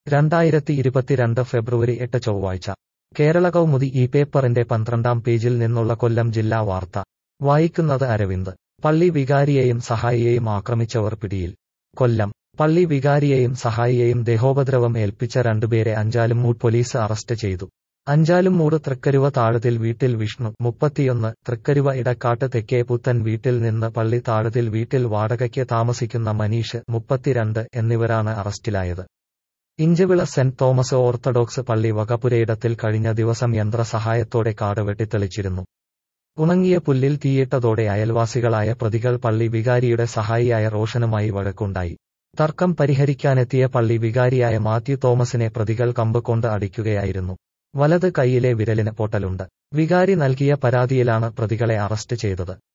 രണ്ടായിരത്തി ഇരുപത്തിരണ്ട് ഫെബ്രുവരി എട്ട് ചൊവ്വാഴ്ച കേരള കൗമുദി ഈ പേപ്പറിന്റെ പന്ത്രണ്ടാം പേജിൽ നിന്നുള്ള കൊല്ലം ജില്ലാ വാർത്ത വായിക്കുന്നത് അരവിന്ദ് പള്ളി വികാരിയെയും സഹായിയെയും ആക്രമിച്ചവർ പിടിയിൽ കൊല്ലം പള്ളി വികാരിയെയും സഹായിയെയും ദേഹോപദ്രവം ഏൽപ്പിച്ച രണ്ടുപേരെ അഞ്ചാലുംമൂട് പോലീസ് അറസ്റ്റ് ചെയ്തു അഞ്ചാലുംമൂട് തൃക്കരുവ താഴത്തിൽ വീട്ടിൽ വിഷ്ണു മുപ്പത്തിയൊന്ന് തൃക്കരുവ ഇടക്കാട്ട് തെക്കേ പുത്തൻ വീട്ടിൽ നിന്ന് പള്ളി താഴത്തിൽ വീട്ടിൽ വാടകയ്ക്ക് താമസിക്കുന്ന മനീഷ് മുപ്പത്തിരണ്ട് എന്നിവരാണ് അറസ്റ്റിലായത് ഇഞ്ചവിള സെന്റ് തോമസ് ഓർത്തഡോക്സ് പള്ളി വകപുരയിടത്തിൽ കഴിഞ്ഞ ദിവസം യന്ത്രസഹായത്തോടെ കാട് വെട്ടിത്തെളിച്ചിരുന്നു ഉണങ്ങിയ പുല്ലിൽ തീയിട്ടതോടെ അയൽവാസികളായ പ്രതികൾ പള്ളി വികാരിയുടെ സഹായിയായ റോഷനുമായി വഴക്കുണ്ടായി തർക്കം പരിഹരിക്കാനെത്തിയ പള്ളി വികാരിയായ മാത്യു തോമസിനെ പ്രതികൾ കമ്പ് കൊണ്ട് അടിക്കുകയായിരുന്നു വലത് കൈയിലെ വിരലിന് പൊട്ടലുണ്ട് വികാരി നൽകിയ പരാതിയിലാണ് പ്രതികളെ അറസ്റ്റ് ചെയ്തത്